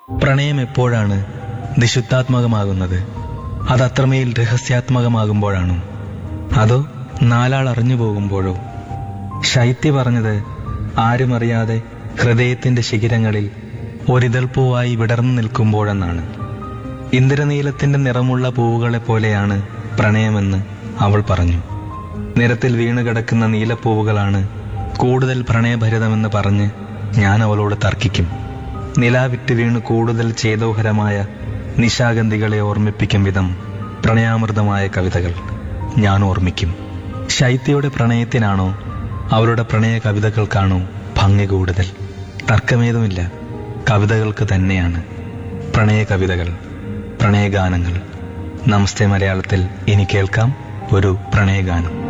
പ്രണയം എപ്പോഴാണ് നിശുദ്ധാത്മകമാകുന്നത് അത് അത്രമേൽ രഹസ്യാത്മകമാകുമ്പോഴാണോ അതോ നാലാൾ അറിഞ്ഞു പോകുമ്പോഴോ ശൈത്യ പറഞ്ഞത് ആരും അറിയാതെ ഹൃദയത്തിന്റെ ശിഖിരങ്ങളിൽ ഒരിതൾ പൂവായി വിടർന്നു നിൽക്കുമ്പോഴെന്നാണ് ഇന്ദ്രനീലത്തിന്റെ നിറമുള്ള പൂവുകളെ പോലെയാണ് പ്രണയമെന്ന് അവൾ പറഞ്ഞു നിരത്തിൽ വീണു കിടക്കുന്ന നീലപ്പൂവുകളാണ് കൂടുതൽ പ്രണയഭരിതമെന്ന് പറഞ്ഞ് ഞാൻ അവളോട് തർക്കിക്കും നിലാവിറ്റ് വീണ് കൂടുതൽ ചേതോഹരമായ നിശാഗന്ധികളെ ഓർമ്മിപ്പിക്കും വിധം പ്രണയാമൃതമായ കവിതകൾ ഞാൻ ഓർമ്മിക്കും ശൈത്യയുടെ പ്രണയത്തിനാണോ അവളുടെ പ്രണയ കവിതകൾക്കാണോ ഭംഗി കൂടുതൽ തർക്കമേതുമില്ല കവിതകൾക്ക് തന്നെയാണ് പ്രണയ കവിതകൾ പ്രണയഗാനങ്ങൾ നമസ്തേ മലയാളത്തിൽ ഇനി കേൾക്കാം ഒരു പ്രണയഗാനം